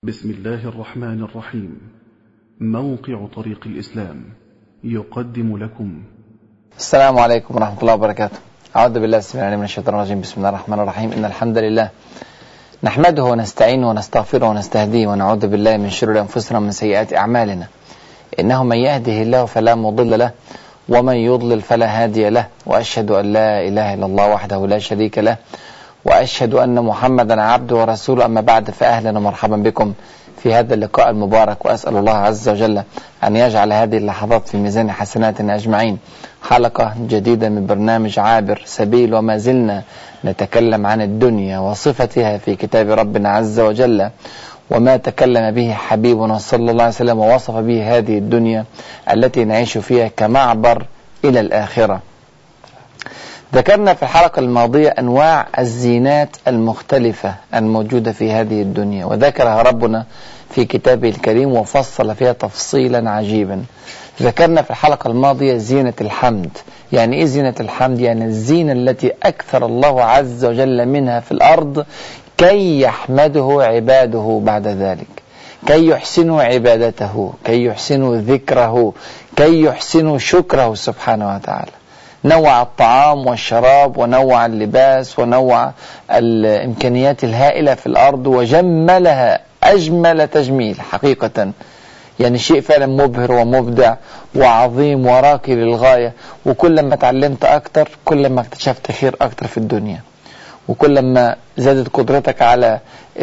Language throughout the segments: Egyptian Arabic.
بسم الله الرحمن الرحيم موقع طريق الإسلام يقدم لكم السلام عليكم ورحمة الله وبركاته أعوذ بالله السميع العليم من الشيطان الرجيم بسم الله الرحمن الرحيم إن الحمد لله نحمده ونستعينه ونستغفره ونستهديه ونعوذ بالله من شرور أنفسنا ومن سيئات أعمالنا إنه من يهده الله فلا مضل له ومن يضلل فلا هادي له وأشهد أن لا إله إلا الله وحده لا شريك له وأشهد أن محمدا عبده ورسوله أما بعد فأهلا ومرحبا بكم في هذا اللقاء المبارك وأسأل الله عز وجل أن يجعل هذه اللحظات في ميزان حسناتنا أجمعين حلقة جديدة من برنامج عابر سبيل وما زلنا نتكلم عن الدنيا وصفتها في كتاب ربنا عز وجل وما تكلم به حبيبنا صلى الله عليه وسلم ووصف به هذه الدنيا التي نعيش فيها كمعبر إلى الآخرة ذكرنا في الحلقة الماضية أنواع الزينات المختلفة الموجودة في هذه الدنيا وذكرها ربنا في كتابه الكريم وفصل فيها تفصيلا عجيبا ذكرنا في الحلقة الماضية زينة الحمد يعني إيه زينة الحمد يعني الزينة التي أكثر الله عز وجل منها في الأرض كي يحمده عباده بعد ذلك كي يحسنوا عبادته كي يحسنوا ذكره كي يحسنوا شكره سبحانه وتعالى نوع الطعام والشراب ونوع اللباس ونوع الإمكانيات الهائلة في الأرض وجملها أجمل تجميل حقيقة يعني شيء فعلا مبهر ومبدع وعظيم وراقي للغاية وكل ما تعلمت أكتر كل ما اكتشفت خير أكتر في الدنيا وكل ما زادت قدرتك على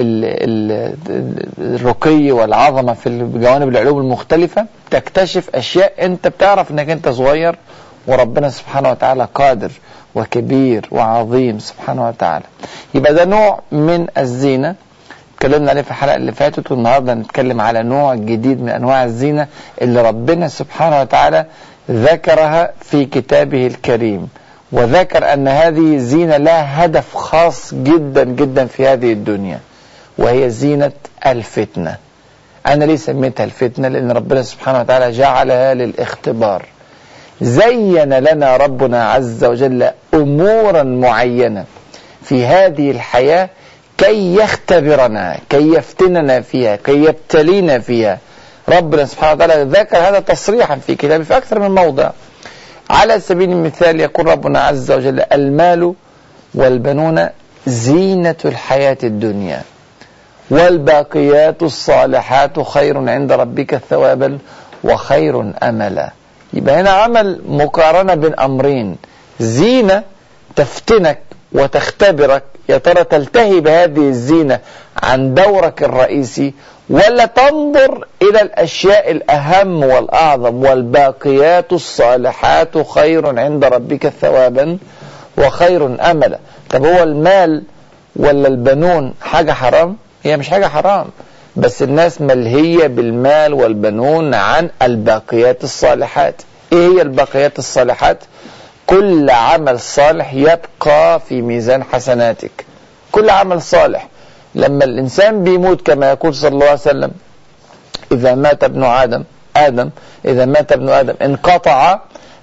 الرقي والعظمة في جوانب العلوم المختلفة تكتشف أشياء أنت بتعرف أنك أنت صغير وربنا سبحانه وتعالى قادر وكبير وعظيم سبحانه وتعالى يبقى ده نوع من الزينة اتكلمنا عليه في الحلقة اللي فاتت والنهاردة نتكلم على نوع جديد من أنواع الزينة اللي ربنا سبحانه وتعالى ذكرها في كتابه الكريم وذكر أن هذه زينة لها هدف خاص جدا جدا في هذه الدنيا وهي زينة الفتنة أنا ليه سميتها الفتنة لأن ربنا سبحانه وتعالى جعلها للاختبار زين لنا ربنا عز وجل امورا معينه في هذه الحياه كي يختبرنا كي يفتننا فيها كي يبتلينا فيها ربنا سبحانه وتعالى ذكر هذا تصريحا في كتابه في اكثر من موضع على سبيل المثال يقول ربنا عز وجل المال والبنون زينه الحياه الدنيا والباقيات الصالحات خير عند ربك ثوابا وخير املا يبقى هنا عمل مقارنة بين أمرين زينة تفتنك وتختبرك يا ترى تلتهي بهذه الزينة عن دورك الرئيسي ولا تنظر إلى الأشياء الأهم والأعظم والباقيات الصالحات خير عند ربك ثوابا وخير أملا طب هو المال ولا البنون حاجة حرام هي مش حاجة حرام بس الناس ملهية بالمال والبنون عن الباقيات الصالحات ايه هي الباقيات الصالحات كل عمل صالح يبقى في ميزان حسناتك كل عمل صالح لما الانسان بيموت كما يقول صلى الله عليه وسلم اذا مات ابن ادم ادم اذا مات ابن ادم انقطع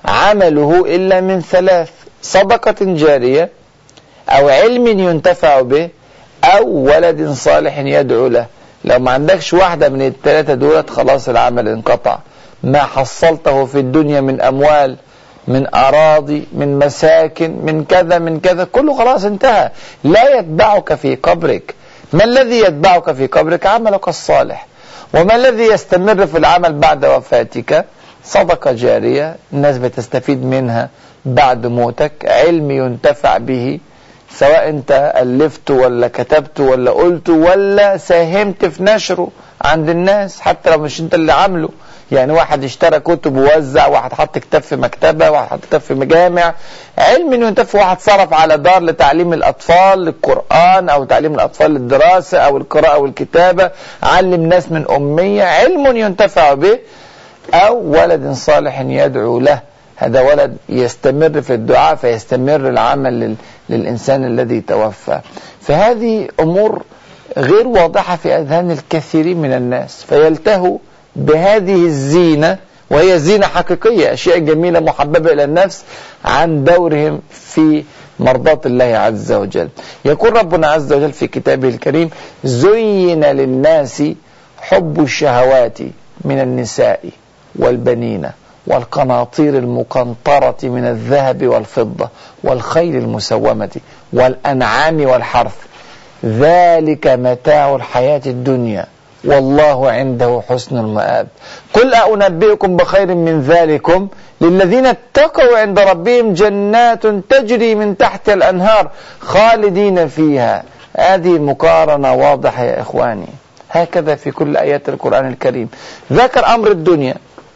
عمله الا من ثلاث صدقه جاريه او علم ينتفع به او ولد صالح يدعو له لو ما عندكش واحدة من الثلاثة دولت خلاص العمل انقطع ما حصلته في الدنيا من أموال من أراضي من مساكن من كذا من كذا كله خلاص انتهى لا يتبعك في قبرك ما الذي يتبعك في قبرك عملك الصالح وما الذي يستمر في العمل بعد وفاتك صدقة جارية الناس بتستفيد منها بعد موتك علم ينتفع به سواء انت ألفت ولا كتبت ولا قلت ولا ساهمت في نشره عند الناس حتى لو مش انت اللي عامله يعني واحد اشترى كتب ووزع واحد حط كتاب في مكتبة واحد حط كتاب في مجامع علم انه ينتفع واحد صرف على دار لتعليم الاطفال للقرآن او تعليم الاطفال للدراسة او القراءة والكتابة علم ناس من امية علم ينتفع به او ولد صالح يدعو له هذا ولد يستمر في الدعاء فيستمر العمل للإنسان الذي توفى فهذه أمور غير واضحة في أذهان الكثيرين من الناس فيلتهوا بهذه الزينة وهي زينة حقيقية أشياء جميلة محببة إلى النفس عن دورهم في مرضاة الله عز وجل يقول ربنا عز وجل في كتابه الكريم زين للناس حب الشهوات من النساء والبنين والقناطير المقنطرة من الذهب والفضة والخيل المسومة والأنعام والحرث ذلك متاع الحياة الدنيا والله عنده حسن المآب قل أنبئكم بخير من ذلكم للذين اتقوا عند ربهم جنات تجري من تحت الأنهار خالدين فيها هذه مقارنة واضحة يا إخواني هكذا في كل آيات القرآن الكريم ذكر أمر الدنيا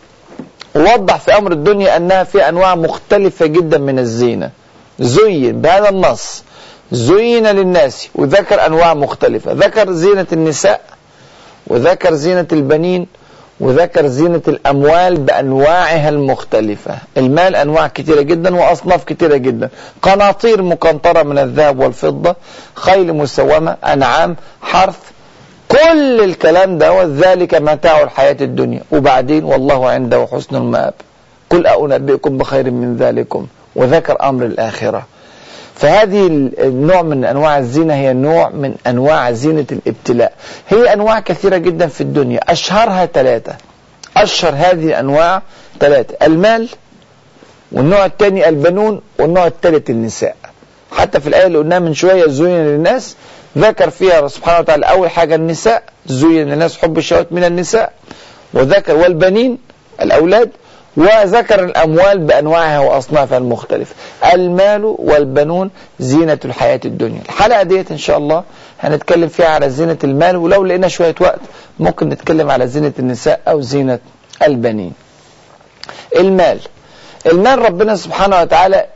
ووضح في أمر الدنيا أنها في أنواع مختلفة جدا من الزينة زين بهذا النص زين للناس وذكر أنواع مختلفة ذكر زينة النساء وذكر زينة البنين وذكر زينة الأموال بأنواعها المختلفة المال أنواع كثيرة جدا وأصناف كثيرة جدا قناطير مقنطرة من الذهب والفضة خيل مسومة أنعام حرث كل الكلام ده ذلك متاع الحياة الدنيا وبعدين والله عنده حسن المآب قل أنبئكم بخير من ذلكم وذكر أمر الآخرة فهذه النوع من أنواع الزينة هي نوع من أنواع زينة الابتلاء هي أنواع كثيرة جدا في الدنيا أشهرها ثلاثة أشهر هذه الأنواع ثلاثة المال والنوع الثاني البنون والنوع الثالث النساء حتى في الآية اللي قلناها من شوية زين للناس ذكر فيها سبحانه وتعالى أول حاجة النساء زين للناس حب الشهوات من النساء وذكر والبنين الأولاد وذكر الأموال بأنواعها وأصنافها المختلفة المال والبنون زينة الحياة الدنيا الحلقة ديت إن شاء الله هنتكلم فيها على زينة المال ولو لقينا شوية وقت ممكن نتكلم على زينة النساء أو زينة البنين المال المال ربنا سبحانه وتعالى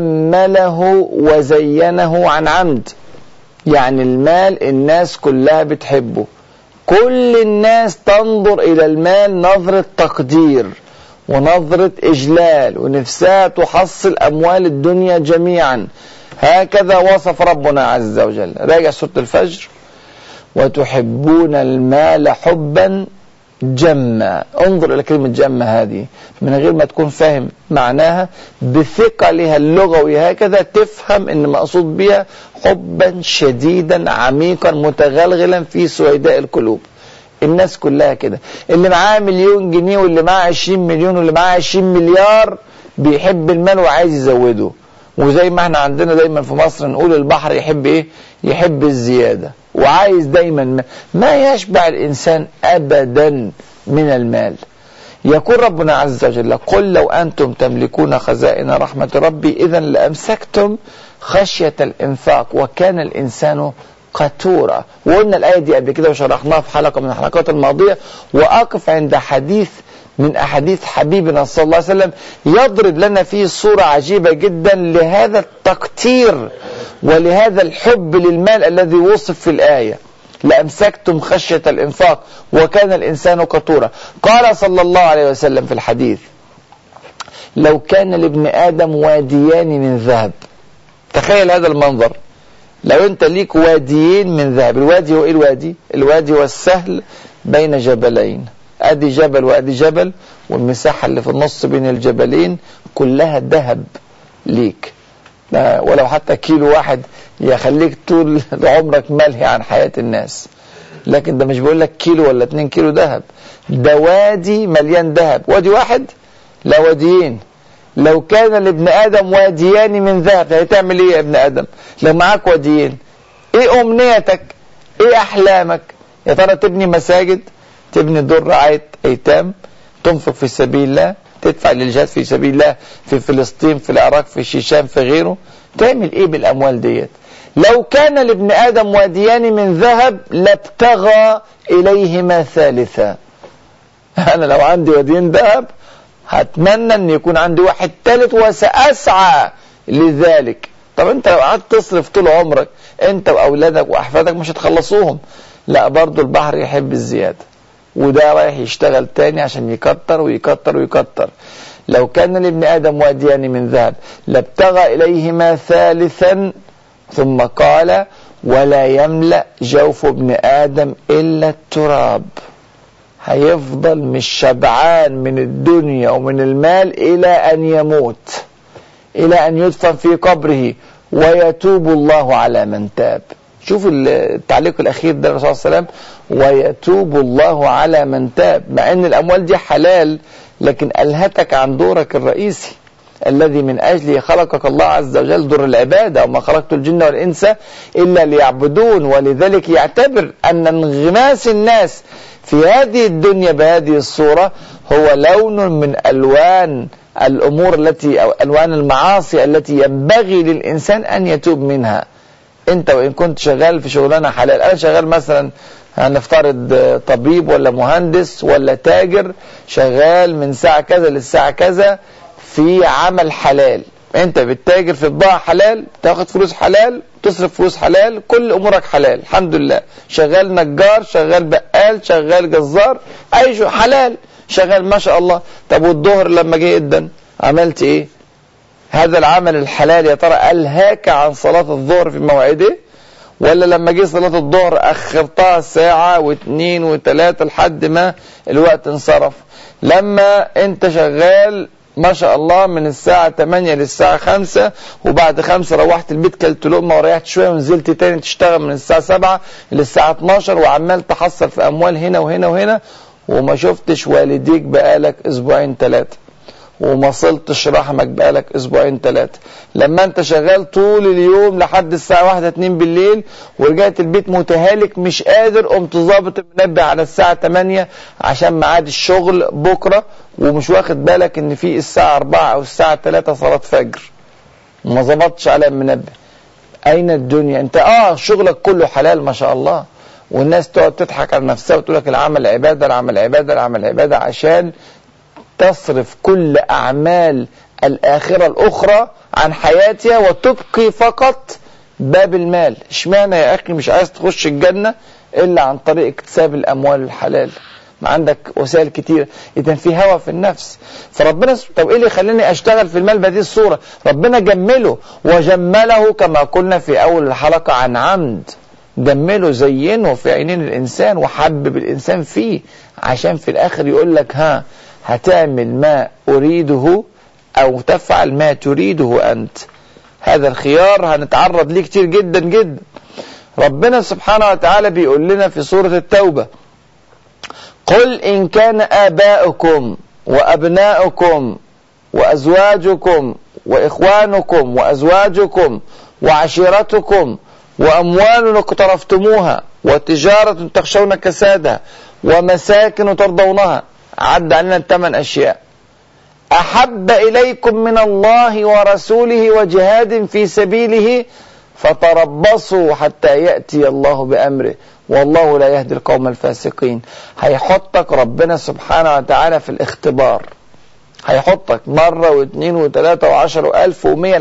جمله وزينه عن عمد يعني المال الناس كلها بتحبه كل الناس تنظر إلى المال نظرة تقدير ونظرة إجلال ونفسها تحصل أموال الدنيا جميعا هكذا وصف ربنا عز وجل راجع سورة الفجر وتحبون المال حبا جما انظر إلى كلمة جما هذه من غير ما تكون فاهم معناها بثقلها اللغوي هكذا تفهم ان مقصود بها حبا شديدا عميقا متغلغلا في سويداء القلوب الناس كلها كده اللي معاه مليون جنيه واللي معاه 20 مليون واللي معاه 20 مليار بيحب المال وعايز يزوده وزي ما احنا عندنا دايما في مصر نقول البحر يحب ايه يحب الزيادة وعايز دايما ما, ما يشبع الانسان ابدا من المال يقول ربنا عز وجل قل لو أنتم تملكون خزائن رحمة ربي إذا لأمسكتم خشية الإنفاق وكان الإنسان قتورة وقلنا الآية دي قبل كده وشرحناها في حلقة من الحلقات الماضية وأقف عند حديث من أحاديث حبيبنا صلى الله عليه وسلم يضرب لنا فيه صورة عجيبة جدا لهذا التقتير ولهذا الحب للمال الذي وصف في الآية لأمسكتم خشية الإنفاق وكان الإنسان قطورا قال صلى الله عليه وسلم في الحديث لو كان لابن آدم واديان من ذهب تخيل هذا المنظر لو انت ليك واديين من ذهب الوادي هو ايه الوادي الوادي هو السهل بين جبلين ادي جبل وادي جبل والمساحة اللي في النص بين الجبلين كلها ذهب ليك ولو حتى كيلو واحد يخليك طول عمرك ملهي عن حياة الناس لكن ده مش بيقول لك كيلو ولا اتنين كيلو ذهب ده وادي مليان ذهب وادي واحد لا واديين لو كان لابن ادم واديان من ذهب هتعمل ايه يا ابن ادم لو معاك واديين ايه امنيتك ايه احلامك يا ترى تبني مساجد تبني دور رعايه ايتام تنفق في سبيل الله تدفع للجهاد في سبيل الله في فلسطين في العراق في الشيشان في غيره تعمل ايه بالاموال ديت لو كان لابن ادم واديان من ذهب لابتغى اليهما ثالثا انا لو عندي واديين ذهب هتمنى ان يكون عندي واحد ثالث وساسعى لذلك طب انت لو قعدت تصرف طول عمرك انت واولادك واحفادك مش هتخلصوهم لا برضو البحر يحب الزياده وده رايح يشتغل تاني عشان يكتر ويكتر ويكتر لو كان لابن ادم واديان من ذهب لابتغى اليهما ثالثا ثم قال ولا يملا جوف ابن ادم الا التراب هيفضل مش شبعان من الدنيا ومن المال الى ان يموت الى ان يدفن في قبره ويتوب الله على من تاب شوف التعليق الاخير ده الرسول صلى الله عليه وسلم ويتوب الله على من تاب مع ان الاموال دي حلال لكن الهتك عن دورك الرئيسي الذي من اجله خلقك الله عز وجل دور العباده وما خلقت الجن والانس الا ليعبدون ولذلك يعتبر ان انغماس الناس في هذه الدنيا بهذه الصوره هو لون من الوان الامور التي او الوان المعاصي التي ينبغي للانسان ان يتوب منها انت وان كنت شغال في شغلانه حلال انا شغال مثلا هنفترض طبيب ولا مهندس ولا تاجر شغال من ساعة كذا للساعة كذا في عمل حلال انت بتتاجر في بضاعة حلال تاخد فلوس حلال تصرف فلوس حلال كل امورك حلال الحمد لله شغال نجار شغال بقال شغال جزار اي شو حلال شغال ما شاء الله طب والظهر لما جه جدا عملت ايه هذا العمل الحلال يا ترى الهاك عن صلاة الظهر في موعده ولا لما جه صلاة الظهر أخرتها ساعة واثنين وثلاثة لحد ما الوقت انصرف لما أنت شغال ما شاء الله من الساعة 8 للساعة 5 وبعد 5 روحت البيت كلت لقمة وريحت شوية ونزلت تاني تشتغل من الساعة 7 للساعة 12 وعمال تحصل في أموال هنا وهنا وهنا وما شفتش والديك بقالك أسبوعين ثلاثة وما صلتش رحمك بقالك اسبوعين ثلاثه لما انت شغال طول اليوم لحد الساعه واحدة اتنين بالليل ورجعت البيت متهالك مش قادر قمت ظابط المنبه على الساعه 8 عشان ميعاد الشغل بكره ومش واخد بالك ان في الساعه 4 او الساعه 3 صلاه فجر ما ظبطتش على المنبه اين الدنيا انت اه شغلك كله حلال ما شاء الله والناس تقعد تضحك على نفسها وتقول لك العمل عباده العمل عباده العمل عباده عشان تصرف كل أعمال الآخرة الأخرى عن حياتها وتبقي فقط باب المال اشمعنى يا أخي مش عايز تخش الجنة إلا عن طريق اكتساب الأموال الحلال ما عندك وسائل كتير إذا في هوى في النفس فربنا طب إيه اللي يخليني أشتغل في المال بهذه الصورة ربنا جمله وجمله كما قلنا في أول الحلقة عن عمد جمله زينه في عينين الإنسان وحبب الإنسان فيه عشان في الآخر يقول لك ها هتعمل ما أريده أو تفعل ما تريده أنت هذا الخيار هنتعرض ليه كتير جدا جدا ربنا سبحانه وتعالى بيقول لنا في سورة التوبة قل إن كان آباؤكم وأبناؤكم وأزواجكم وإخوانكم وأزواجكم وعشيرتكم وأموال اقترفتموها وتجارة تخشون كسادها ومساكن ترضونها عد علينا الثمان أشياء أحب إليكم من الله ورسوله وجهاد في سبيله فتربصوا حتى يأتي الله بأمره والله لا يهدي القوم الفاسقين هيحطك ربنا سبحانه وتعالى في الاختبار هيحطك مرة واثنين وثلاثة وعشر وألف ومية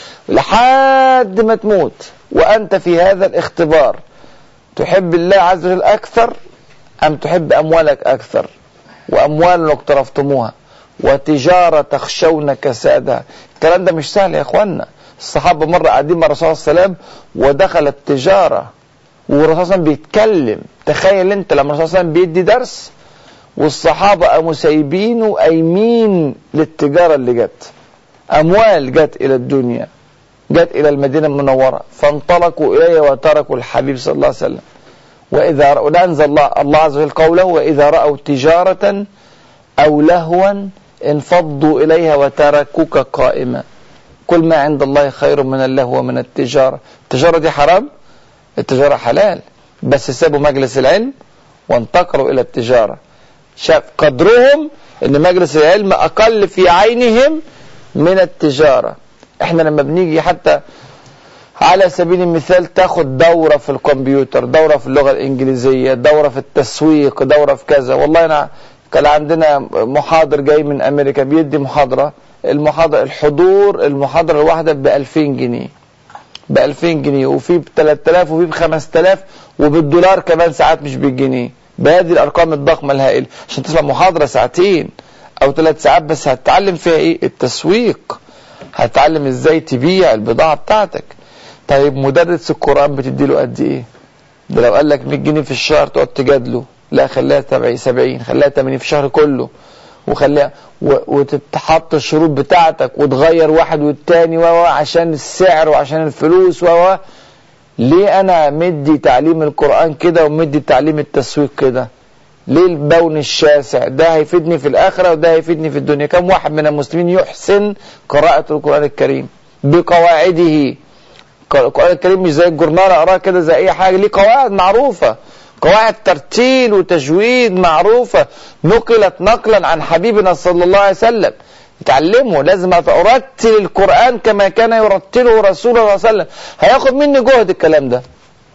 لحد ما تموت وأنت في هذا الاختبار تحب الله عز وجل أكثر أم تحب أموالك أكثر وأموال اقترفتموها وتجارة تخشون كسادها الكلام ده مش سهل يا اخوانا الصحابة مرة قاعدين مع الرسول صلى الله عليه وسلم ودخلت تجارة والرسول صلى الله عليه وسلم بيتكلم تخيل انت لما الرسول صلى الله عليه وسلم بيدي درس والصحابة قاموا سايبين وقايمين للتجارة اللي جت أموال جت إلى الدنيا جت إلى المدينة المنورة فانطلقوا إليه وتركوا الحبيب صلى الله عليه وسلم وإذا رأوا أنزل الله, الله عز وجل قوله وإذا رأوا تجارة أو لهوا انفضوا إليها وتركوك قائما كل ما عند الله خير من اللهو ومن التجارة التجارة دي حرام التجارة حلال بس سابوا مجلس العلم وانتقلوا إلى التجارة شاف قدرهم ان مجلس العلم اقل في عينهم من التجارة احنا لما بنيجي حتى على سبيل المثال تاخد دورة في الكمبيوتر دورة في اللغة الإنجليزية دورة في التسويق دورة في كذا والله أنا كان عندنا محاضر جاي من أمريكا بيدي محاضرة المحاضرة الحضور المحاضرة الواحدة ب 2000 جنيه ب 2000 جنيه وفي ب 3000 وفي ب 5000 وبالدولار كمان ساعات مش بالجنيه بهذه الأرقام الضخمة الهائلة عشان تسمع محاضرة ساعتين أو ثلاث ساعات بس هتتعلم فيها إيه التسويق هتتعلم إزاي تبيع البضاعة بتاعتك طيب مدرس القرآن بتدي له قد ايه ده لو قال لك 100 جنيه في الشهر تقعد تجادله لا خليها 70 70 خليها 80 في الشهر كله وخليها وتتحط الشروط بتاعتك وتغير واحد والتاني و عشان السعر وعشان الفلوس و ليه انا مدي تعليم القرآن كده ومدي تعليم التسويق كده ليه البون الشاسع ده هيفيدني في الآخرة وده هيفيدني في الدنيا كم واحد من المسلمين يحسن قراءة القرآن الكريم بقواعده القرآن الكريم مش زي الجورنال اقراه كده زي اي حاجة ليه قواعد معروفة قواعد ترتيل وتجويد معروفة نقلت نقلا عن حبيبنا صلى الله عليه وسلم تعلمه لازم ارتل القرآن كما كان يرتله رسول الله صلى الله عليه وسلم هياخد مني جهد الكلام ده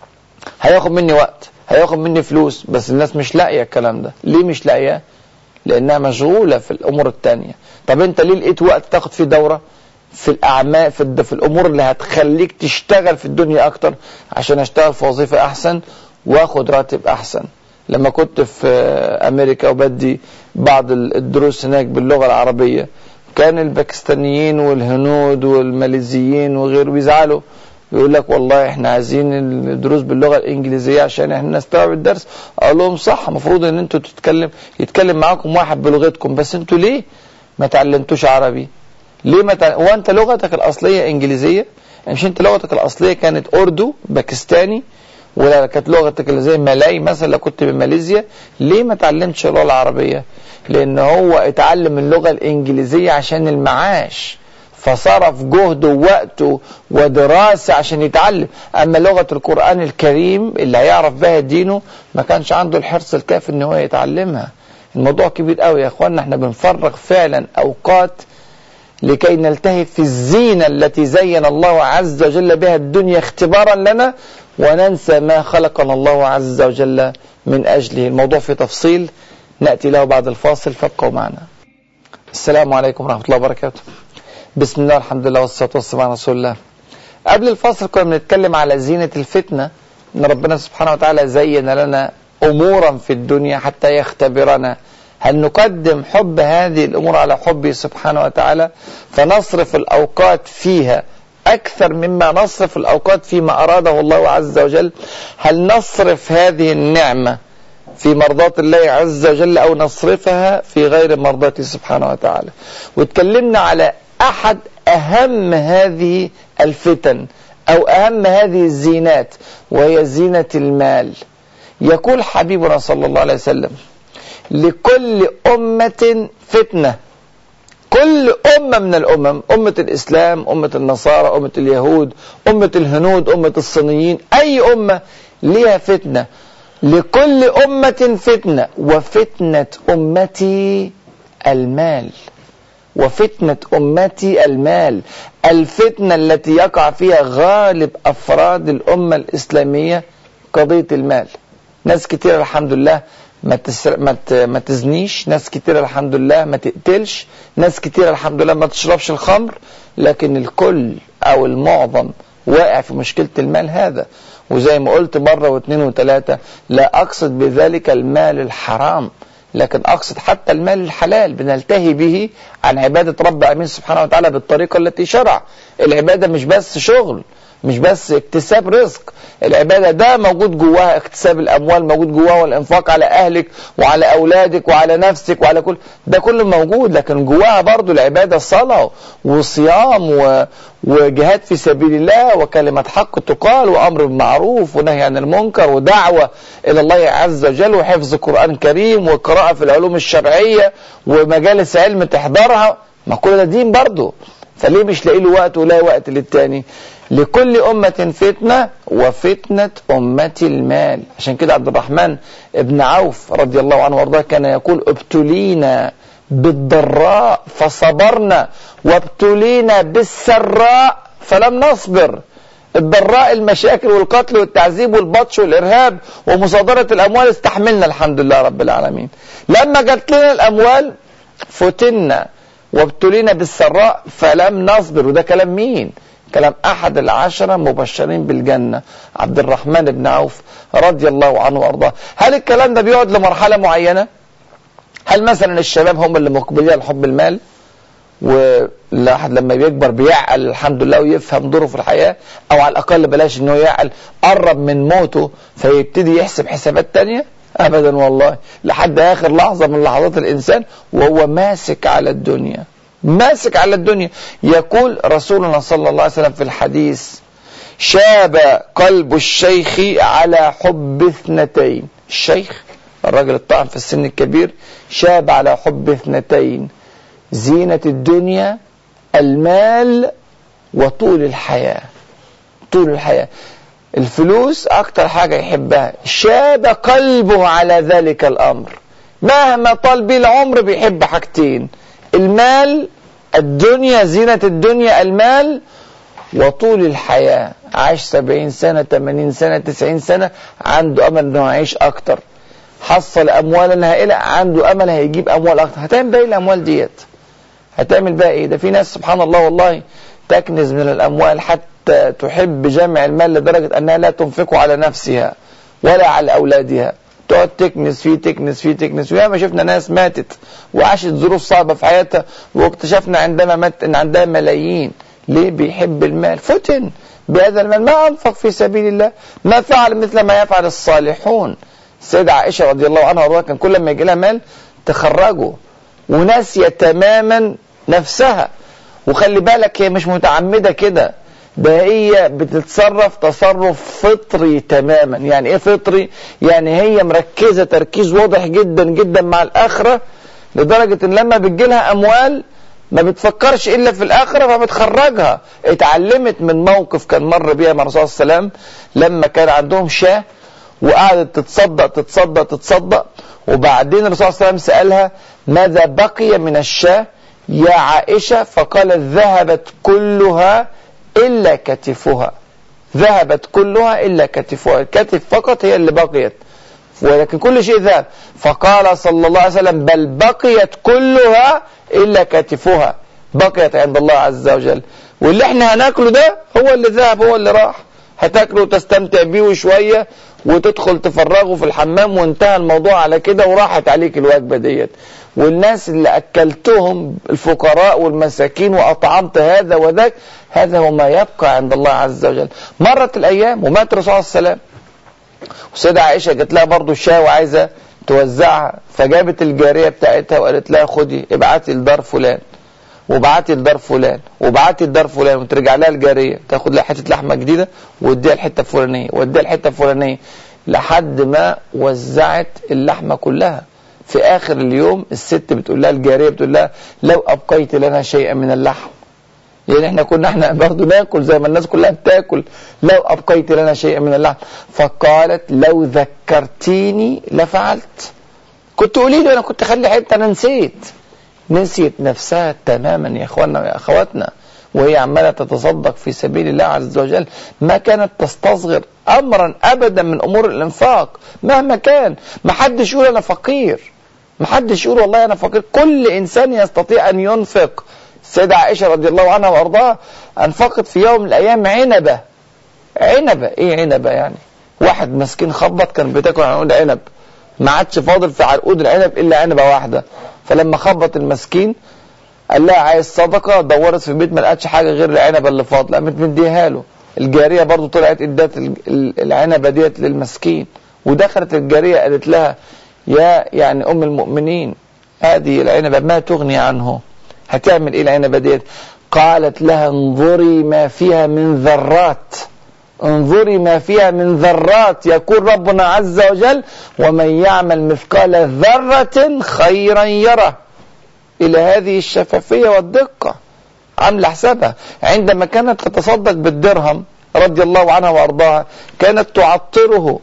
هياخد مني وقت هياخد مني فلوس بس الناس مش لاقيه الكلام ده ليه مش لاقيه لانها مشغوله في الامور التانية طب انت ليه لقيت وقت تاخد فيه دوره في الاعمال في, في الامور اللي هتخليك تشتغل في الدنيا اكتر عشان اشتغل في وظيفه احسن واخد راتب احسن لما كنت في امريكا وبدي بعض الدروس هناك باللغه العربيه كان الباكستانيين والهنود والماليزيين وغيره بيزعلوا يقول لك والله احنا عايزين الدروس باللغه الانجليزيه عشان احنا نستوعب الدرس اقول لهم صح المفروض ان انتوا تتكلم يتكلم معاكم واحد بلغتكم بس انتوا ليه ما تعلمتوش عربي ليه ما تع... هو انت لغتك الاصليه انجليزيه يعني مش انت لغتك الاصليه كانت اردو باكستاني ولا كانت لغتك اللي زي مالاي مثلا لو كنت بماليزيا ليه ما تعلمتش اللغه العربيه لان هو اتعلم اللغه الانجليزيه عشان المعاش فصرف جهده ووقته ودراسة عشان يتعلم أما لغة القرآن الكريم اللي هيعرف بها دينه ما كانش عنده الحرص الكافي ان هو يتعلمها الموضوع كبير قوي يا اخوانا احنا بنفرغ فعلا اوقات لكي نلتهي في الزينة التي زين الله عز وجل بها الدنيا اختبارا لنا وننسى ما خلقنا الله عز وجل من أجله الموضوع في تفصيل نأتي له بعد الفاصل فابقوا معنا السلام عليكم ورحمة الله وبركاته بسم الله الحمد لله والصلاة والسلام على رسول الله قبل الفاصل كنا بنتكلم على زينة الفتنة ان ربنا سبحانه وتعالى زين لنا امورا في الدنيا حتى يختبرنا هل نقدم حب هذه الامور على حبه سبحانه وتعالى فنصرف الاوقات فيها اكثر مما نصرف الاوقات فيما اراده الله عز وجل هل نصرف هذه النعمه في مرضاة الله عز وجل او نصرفها في غير مرضاته سبحانه وتعالى واتكلمنا على احد اهم هذه الفتن او اهم هذه الزينات وهي زينة المال يقول حبيبنا صلى الله عليه وسلم لكل أمة فتنة كل أمة من الأمم أمة الإسلام أمة النصارى أمة اليهود أمة الهنود أمة الصينيين أي أمة لها فتنة لكل أمة فتنة وفتنة أمتي المال وفتنة أمتي المال الفتنة التي يقع فيها غالب أفراد الأمة الإسلامية قضية المال ناس كتير الحمد لله ما, تسر... ما, ت... ما تزنيش ناس كتير الحمد لله ما تقتلش ناس كتير الحمد لله ما تشربش الخمر لكن الكل أو المعظم واقع في مشكلة المال هذا وزي ما قلت مرة واثنين وثلاثة لا أقصد بذلك المال الحرام لكن أقصد حتى المال الحلال بنلتهي به عن عبادة رب أمين سبحانه وتعالى بالطريقة التي شرع العبادة مش بس شغل مش بس اكتساب رزق العبادة ده موجود جواها اكتساب الأموال موجود جواها والإنفاق على أهلك وعلى أولادك وعلى نفسك وعلى كل ده كله موجود لكن جواها برضو العبادة صلاة وصيام و... وجهاد في سبيل الله وكلمة حق تقال وأمر بالمعروف ونهي عن المنكر ودعوة إلى الله عز وجل وحفظ قرآن كريم وقراءة في العلوم الشرعية ومجالس علم تحضرها ما كل ده دين برضو فليه مش لاقي له وقت ولا وقت للتاني لكل أمة فتنة وفتنة أمتي المال عشان كده عبد الرحمن ابن عوف رضي الله عنه وارضاه كان يقول ابتلينا بالضراء فصبرنا وابتلينا بالسراء فلم نصبر الضراء المشاكل والقتل والتعذيب والبطش والإرهاب ومصادرة الأموال استحملنا الحمد لله رب العالمين لما جات لنا الأموال فتنا وابتلينا بالسراء فلم نصبر وده كلام مين كلام أحد العشرة مبشرين بالجنة عبد الرحمن بن عوف رضي الله عنه وأرضاه هل الكلام ده بيقعد لمرحلة معينة هل مثلا الشباب هم اللي مقبلين على حب المال والواحد لما بيكبر بيعقل الحمد لله ويفهم دوره في الحياة او على الاقل بلاش انه يعقل قرب من موته فيبتدي يحسب حسابات تانية ابدا والله لحد اخر لحظة من لحظات الانسان وهو ماسك على الدنيا ماسك على الدنيا يقول رسولنا صلى الله عليه وسلم في الحديث شاب قلب الشيخ على حب اثنتين الشيخ الراجل الطاعن في السن الكبير شاب على حب اثنتين زينة الدنيا المال وطول الحياة طول الحياة الفلوس أكتر حاجة يحبها شاب قلبه على ذلك الأمر مهما طال بيه العمر بيحب حاجتين المال الدنيا زينة الدنيا المال وطول الحياة عاش سبعين سنة تمانين سنة تسعين سنة عنده أمل أنه يعيش أكتر حصل أموالا هائلة عنده أمل هيجيب أموال أكتر هتعمل بقى الأموال ديت هتعمل بقى إيه ده في ناس سبحان الله والله تكنز من الأموال حتى تحب جمع المال لدرجة أنها لا تنفقه على نفسها ولا على أولادها تقعد تكنس فيه تكنس فيه تكنس فيه ما شفنا ناس ماتت وعاشت ظروف صعبة في حياتها واكتشفنا عندما مات ان عندها ملايين ليه بيحب المال فتن بهذا المال ما انفق في سبيل الله ما فعل مثل ما يفعل الصالحون السيدة عائشة رضي الله عنها وارضاها كان كل ما يجي لها مال تخرجه وناسية تماما نفسها وخلي بالك هي مش متعمدة كده ده هي بتتصرف تصرف فطري تماما يعني ايه فطري يعني هي مركزة تركيز واضح جدا جدا مع الآخرة لدرجة ان لما بتجيلها اموال ما بتفكرش الا في الاخره فبتخرجها اتعلمت من موقف كان مر بيها مع الرسول صلى الله عليه وسلم لما كان عندهم شاه وقعدت تتصدق تتصدق تتصدق وبعدين الرسول صلى الله عليه وسلم سالها ماذا بقي من الشاه يا عائشه فقالت ذهبت كلها الا كتفها ذهبت كلها الا كتفها الكتف فقط هي اللي بقيت ولكن كل شيء ذهب فقال صلى الله عليه وسلم بل بقيت كلها إلا كتفها بقيت عند الله عز وجل واللي احنا هناكله ده هو اللي ذهب هو اللي راح هتاكله وتستمتع بيه شوية وتدخل تفرغه في الحمام وانتهى الموضوع على كده وراحت عليك الوجبة ديت والناس اللي أكلتهم الفقراء والمساكين وأطعمت هذا وذاك هذا هو ما يبقى عند الله عز وجل مرت الأيام ومات الرسول صلى الله عليه وسلم والسيدة عائشة جات لها برضو الشاي وعايزة توزعها فجابت الجارية بتاعتها وقالت لها خدي ابعتي لدار فلان وبعتي لدار فلان وبعتي لدار فلان وترجع لها الجارية تاخد لها حتة لحمة جديدة واديها الحتة الفلانية واديها الحتة الفلانية لحد ما وزعت اللحمة كلها في آخر اليوم الست بتقول لها الجارية بتقول لها لو أبقيت لنا شيئا من اللحم يعني احنا كنا احنا برضه ناكل زي ما الناس كلها بتاكل لو ابقيت لنا شيئا من اللحم فقالت لو ذكرتيني لفعلت كنت قولي لي انا كنت خلي حته انا نسيت نسيت نفسها تماما يا اخواننا ويا اخواتنا وهي عماله تتصدق في سبيل الله عز وجل ما كانت تستصغر امرا ابدا من امور الانفاق مهما كان ما حدش يقول انا فقير ما حدش يقول والله انا فقير كل انسان يستطيع ان ينفق السيدة عائشة رضي الله عنها وارضاها انفقت في يوم من الايام عنبة عنبة ايه عنبة يعني واحد مسكين خبط كان بتاكل عنقود عنب ما عادش فاضل في عقود العنب الا عنبة واحدة فلما خبط المسكين قال لها عايز صدقة دورت في البيت ما لقتش حاجة غير العنبة اللي فاضلة قامت مديها له الجارية برضو طلعت ادت العنبة ديت للمسكين ودخلت الجارية قالت لها يا يعني ام المؤمنين هذه العنبة ما تغني عنه هتعمل ايه العنبة ديت قالت لها انظري ما فيها من ذرات انظري ما فيها من ذرات يقول ربنا عز وجل ومن يعمل مثقال ذرة خيرا يره إلى هذه الشفافية والدقة عاملة حسابها عندما كانت تتصدق بالدرهم رضي الله عنها وأرضاها كانت تعطره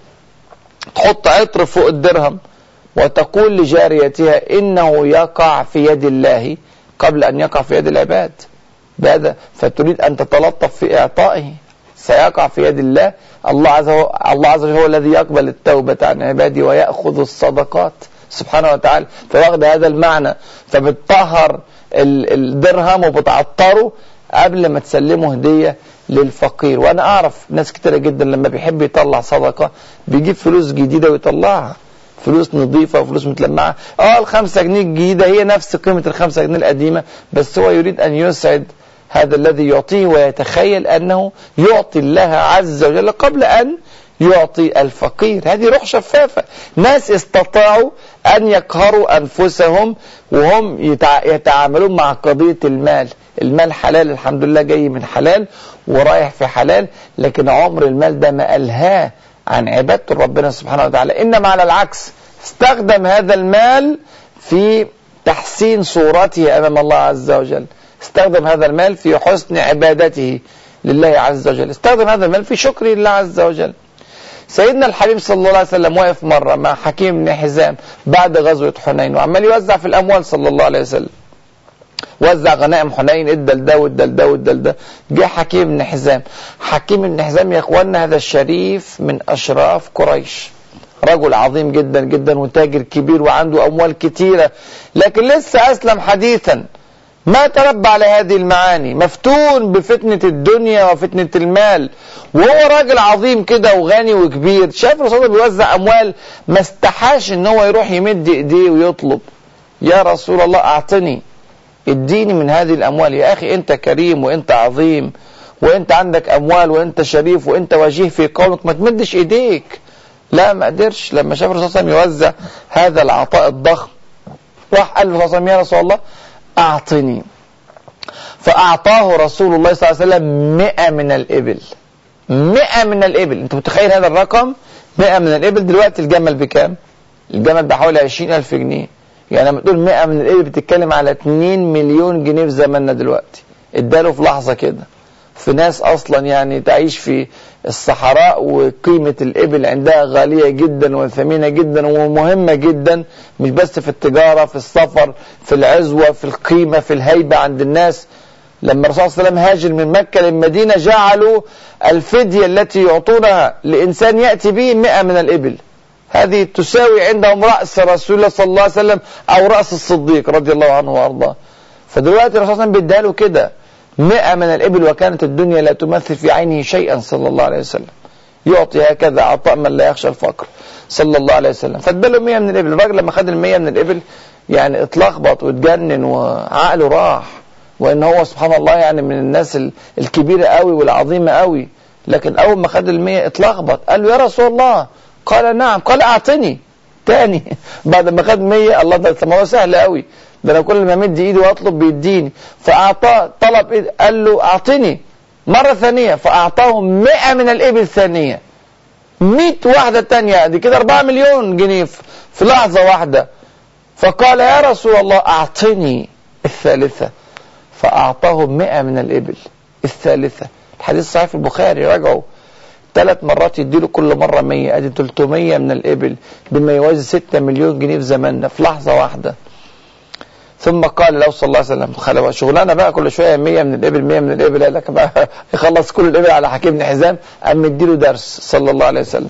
تحط عطر فوق الدرهم وتقول لجاريتها إنه يقع في يد الله قبل أن يقع في يد العباد بهذا فتريد أن تتلطف في إعطائه سيقع في يد الله الله عز وجل الله عز وجل هو الذي يقبل التوبة عن عباده ويأخذ الصدقات سبحانه وتعالى فواخد هذا المعنى فبتطهر الدرهم وبتعطره قبل ما تسلمه هدية للفقير وانا اعرف ناس كتيرة جدا لما بيحب يطلع صدقة بيجيب فلوس جديدة ويطلعها فلوس نظيفة وفلوس متلمعة اه الخمسة جنيه الجديدة هي نفس قيمة الخمسة جنيه القديمة بس هو يريد ان يسعد هذا الذي يعطيه ويتخيل انه يعطي الله عز وجل قبل ان يعطي الفقير هذه روح شفافة ناس استطاعوا أن يقهروا أنفسهم وهم يتعاملون مع قضية المال المال حلال الحمد لله جاي من حلال ورايح في حلال لكن عمر المال ده ما ألهاه عن عبادة ربنا سبحانه وتعالى إنما على العكس استخدم هذا المال في تحسين صورته أمام الله عز وجل استخدم هذا المال في حسن عبادته لله عز وجل استخدم هذا المال في شكر لله عز وجل سيدنا الحبيب صلى الله عليه وسلم واقف مرة مع حكيم بن حزام بعد غزوة حنين وعمال يوزع في الأموال صلى الله عليه وسلم وزع غنائم حنين ادى لده وادى لده وادى لده جه حكيم بن حزام حكيم بن حزام يا اخوانا هذا الشريف من اشراف قريش رجل عظيم جدا جدا وتاجر كبير وعنده اموال كتيره لكن لسه اسلم حديثا ما تربى على هذه المعاني مفتون بفتنة الدنيا وفتنة المال وهو راجل عظيم كده وغني وكبير شاف الرسول بيوزع أموال ما استحاش ان هو يروح يمد ايديه ويطلب يا رسول الله اعطني اديني من هذه الأموال يا أخي أنت كريم وأنت عظيم وأنت عندك أموال وأنت شريف وأنت وجيه في قومك ما تمدش إيديك لا ما قدرش لما شاف الرسول صلى الله عليه وسلم يوزع هذا العطاء الضخم راح قال له صلى الله عليه وسلم يا رسول الله أعطني فأعطاه رسول الله صلى الله عليه وسلم مئة من الإبل مئة من الإبل أنت متخيل هذا الرقم مئة من الإبل دلوقتي الجمل بكام الجمل بحوالي عشرين ألف جنيه يعني لما تقول 100 من الإبل بتتكلم على 2 مليون جنيه في زماننا دلوقتي اداله في لحظة كده في ناس أصلا يعني تعيش في الصحراء وقيمة الإبل عندها غالية جدا وثمينة جدا ومهمة جدا مش بس في التجارة في السفر في العزوة في القيمة في الهيبة عند الناس لما الرسول صلى الله عليه وسلم هاجر من مكة للمدينة جعلوا الفدية التي يعطونها لإنسان يأتي به 100 من الإبل هذه تساوي عندهم رأس رسول الله صلى الله عليه وسلم أو رأس الصديق رضي الله عنه وأرضاه فدلوقتي الرسول صلى الله عليه وسلم بيديها له كده 100 من الإبل وكانت الدنيا لا تمثل في عينه شيئا صلى الله عليه وسلم يعطي هكذا عطاء من لا يخشى الفقر صلى الله عليه وسلم فاداله 100 من الإبل الراجل لما خد ال 100 من الإبل يعني اتلخبط واتجنن وعقله راح وان هو سبحان الله يعني من الناس الكبيرة قوي والعظيمة قوي لكن اول ما خد المية اتلخبط قال له يا رسول الله قال نعم قال اعطني تاني بعد ما خد 100 الله ده الموضوع سهل قوي ده انا كل ما امد ايدي واطلب بيديني فاعطاه طلب إيد قال له اعطني مره ثانيه فاعطاه 100 من الابل ثانيه 100 واحده ثانيه دي كده 4 مليون جنيه في لحظه واحده فقال يا رسول الله اعطني الثالثه فاعطاه 100 من الابل الثالثه الحديث صحيح في البخاري راجعوا ثلاث مرات يديله كل مرة 100 ادي 300 من الإبل بما يوازي 6 مليون جنيه في زماننا في لحظة واحدة ثم قال له صلى الله عليه وسلم خلوا شغلانه بقى كل شويه 100 من الابل 100 من الابل قال لك بقى يخلص كل الابل على حكيم بن حزام قام مديله درس صلى الله عليه وسلم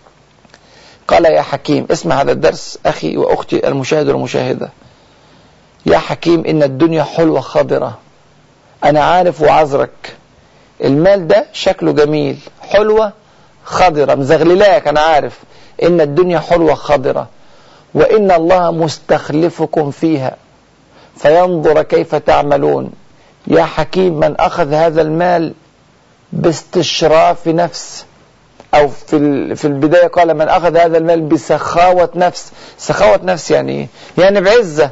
قال يا حكيم اسمع هذا الدرس اخي واختي المشاهد والمشاهده يا حكيم ان الدنيا حلوه خضره انا عارف وعذرك المال ده شكله جميل حلوة خضرة مزغللاك أنا عارف إن الدنيا حلوة خضرة وإن الله مستخلفكم فيها فينظر كيف تعملون يا حكيم من أخذ هذا المال باستشراف نفس أو في في البداية قال من أخذ هذا المال بسخاوة نفس سخاوة نفس يعني إيه؟ يعني بعزة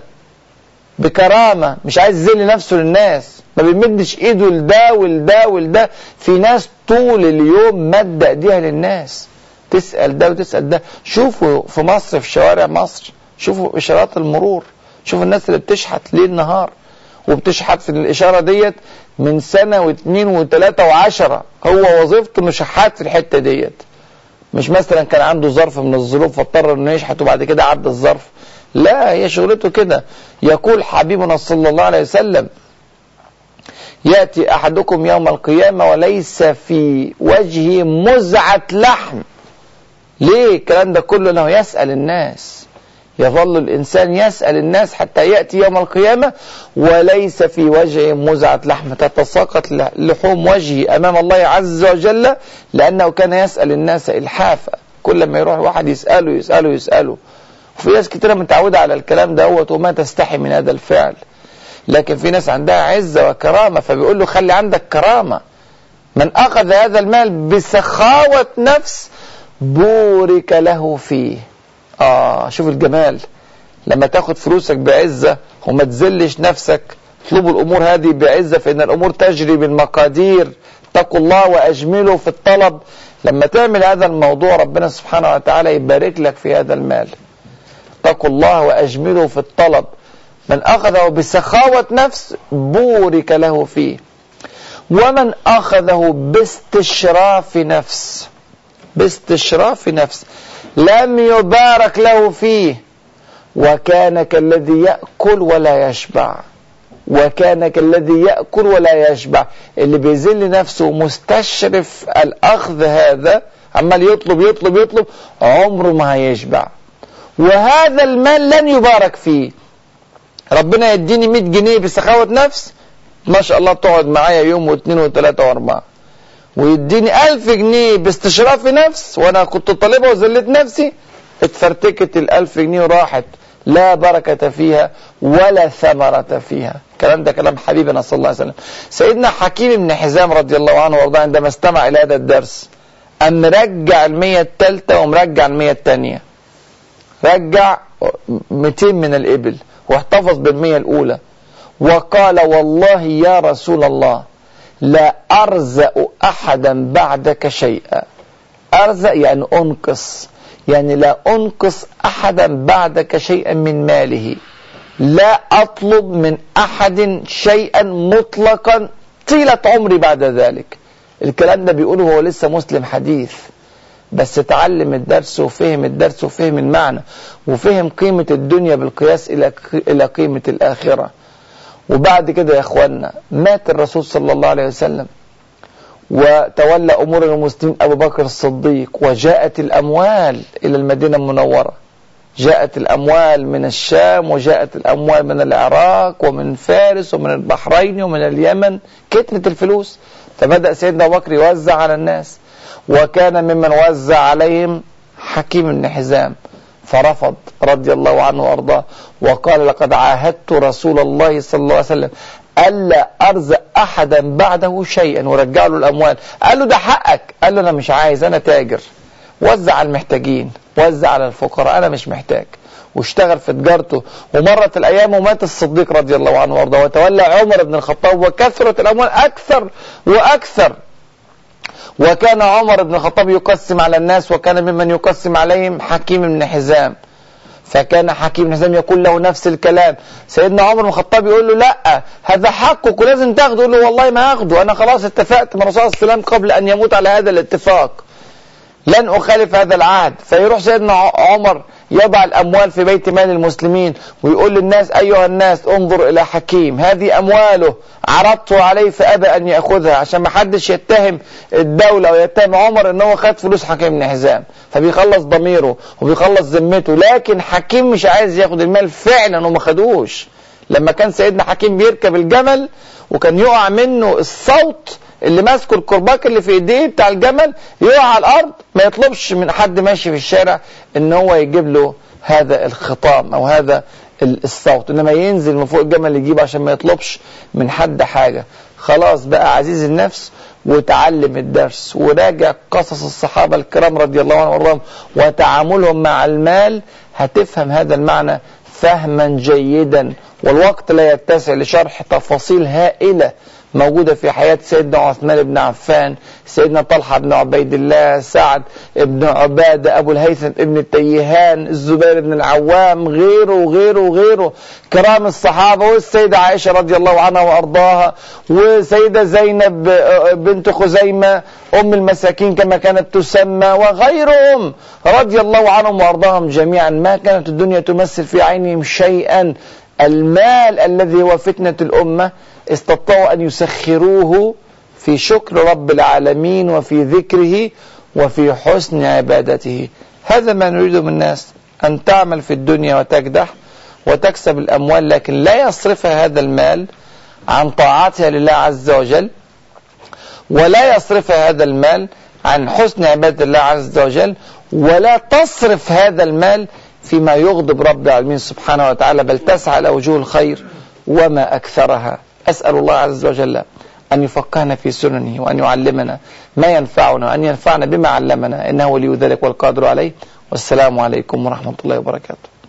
بكرامة مش عايز يذل نفسه للناس ما بيمدش ايده لده ولده ولده في ناس طول اليوم مد ايديها للناس تسأل ده وتسأل ده شوفوا في مصر في شوارع مصر شوفوا اشارات المرور شوفوا الناس اللي بتشحت ليل نهار وبتشحت في الاشارة ديت من سنة واثنين وثلاثة وعشرة هو وظيفته مش شحات في الحتة ديت مش مثلا كان عنده ظرف من الظروف فاضطر انه يشحت وبعد كده عدى الظرف لا هي شغلته كده يقول حبيبنا صلى الله عليه وسلم يأتي أحدكم يوم القيامة وليس في وجهه مزعة لحم ليه الكلام ده كله انه يسأل الناس يظل الإنسان يسأل الناس حتى يأتي يوم القيامة وليس في وجهه مزعة لحم تتساقط لحوم وجهه أمام الله عز وجل لأنه كان يسأل الناس إلحافا كل ما يروح واحد يسأله يسأله يسأله وفي ناس كتيرة متعودة على الكلام دوت وما تستحي من هذا الفعل لكن في ناس عندها عزة وكرامة فبيقول له خلي عندك كرامة من أخذ هذا المال بسخاوة نفس بورك له فيه آه شوف الجمال لما تاخد فلوسك بعزة وما تزلش نفسك اطلبوا الأمور هذه بعزة فإن الأمور تجري بالمقادير اتقوا الله وأجملوا في الطلب لما تعمل هذا الموضوع ربنا سبحانه وتعالى يبارك لك في هذا المال اتقوا الله وأجملوا في الطلب من أخذه بسخاوة نفس بورك له فيه ومن أخذه باستشراف نفس باستشراف نفس لم يبارك له فيه وكان كالذي يأكل ولا يشبع وكان كالذي يأكل ولا يشبع اللي بيذل نفسه مستشرف الأخذ هذا عمال يطلب يطلب يطلب عمره ما هيشبع وهذا المال لن يبارك فيه ربنا يديني 100 جنيه بسخاوة نفس ما شاء الله تقعد معايا يوم واثنين وثلاثة واربعة ويديني ألف جنيه باستشراف نفس وأنا كنت طالبها وذلت نفسي اتفرتكت الألف جنيه وراحت لا بركة فيها ولا ثمرة فيها الكلام ده كلام حبيبنا صلى الله عليه وسلم سيدنا حكيم بن حزام رضي الله عنه وارضاه عندما استمع إلى هذا الدرس أم رجع المية الثالثة ومرجع المية الثانية رجع 200 من الإبل واحتفظ بالمية الأولى وقال والله يا رسول الله لا أرزق أحدا بعدك شيئا أرزق يعني أنقص يعني لا أنقص أحدا بعدك شيئا من ماله لا أطلب من أحد شيئا مطلقا طيلة عمري بعد ذلك الكلام ده بيقوله هو لسه مسلم حديث بس تعلم الدرس وفهم الدرس وفهم المعنى وفهم قيمة الدنيا بالقياس إلى إلى قيمة الآخرة وبعد كده يا اخوانا مات الرسول صلى الله عليه وسلم وتولى امور المسلمين ابو بكر الصديق وجاءت الاموال الى المدينه المنوره جاءت الاموال من الشام وجاءت الاموال من العراق ومن فارس ومن البحرين ومن اليمن كترت الفلوس فبدا سيدنا ابو بكر يوزع على الناس وكان ممن وزع عليهم حكيم بن حزام فرفض رضي الله عنه وارضاه وقال لقد عاهدت رسول الله صلى الله عليه وسلم الا ارزق احدا بعده شيئا ورجع له الاموال قال له ده حقك قال له انا مش عايز انا تاجر وزع على المحتاجين وزع على الفقراء انا مش محتاج واشتغل في تجارته ومرت الايام ومات الصديق رضي الله عنه وارضاه وتولى عمر بن الخطاب وكثرت الاموال اكثر واكثر وكان عمر بن الخطاب يقسم على الناس وكان ممن يقسم عليهم حكيم بن حزام فكان حكيم بن حزام يقول له نفس الكلام سيدنا عمر بن الخطاب يقول له لا هذا حقك ولازم تاخده يقول له والله ما هاخده انا خلاص اتفقت مع الرسول صلى الله عليه وسلم قبل ان يموت على هذا الاتفاق لن اخالف هذا العهد فيروح سيدنا عمر يضع الأموال في بيت مال المسلمين ويقول للناس أيها الناس انظر إلى حكيم هذه أمواله عرضت عليه فأبى أن يأخذها عشان ما حدش يتهم الدولة ويتهم عمر أن هو خد فلوس حكيم بن حزام فبيخلص ضميره وبيخلص ذمته لكن حكيم مش عايز ياخد المال فعلا وما خدوش لما كان سيدنا حكيم بيركب الجمل وكان يقع منه الصوت اللي ماسكه الكرباك اللي في ايديه بتاع الجمل يقع على الارض ما يطلبش من حد ماشي في الشارع ان هو يجيب له هذا الخطام او هذا الصوت انما ينزل من فوق الجمل يجيبه عشان ما يطلبش من حد حاجه خلاص بقى عزيز النفس وتعلم الدرس وراجع قصص الصحابه الكرام رضي الله عنهم وارضاهم وتعاملهم مع المال هتفهم هذا المعنى فهما جيدا والوقت لا يتسع لشرح تفاصيل هائله موجودة في حياة سيدنا عثمان بن عفان سيدنا طلحة بن عبيد الله سعد بن عبادة أبو الهيثم بن التيهان الزبير بن العوام غيره وغيره وغيره كرام الصحابة والسيدة عائشة رضي الله عنها وأرضاها وسيدة زينب بنت خزيمة أم المساكين كما كانت تسمى وغيرهم رضي الله عنهم وأرضاهم جميعا ما كانت الدنيا تمثل في عينهم شيئا المال الذي هو فتنة الأمة استطاعوا أن يسخروه في شكر رب العالمين وفي ذكره وفي حسن عبادته هذا ما نريده من الناس أن تعمل في الدنيا وتكدح وتكسب الأموال لكن لا يصرفها هذا المال عن طاعتها لله عز وجل ولا يصرفها هذا المال عن حسن عبادة الله عز وجل ولا تصرف هذا المال فيما يغضب رب العالمين سبحانه وتعالى بل تسعى إلى وجوه الخير وما أكثرها أسأل الله عز وجل أن يفقهنا في سننه وأن يعلمنا ما ينفعنا وأن ينفعنا بما علمنا إنه ولي ذلك والقادر عليه والسلام عليكم ورحمة الله وبركاته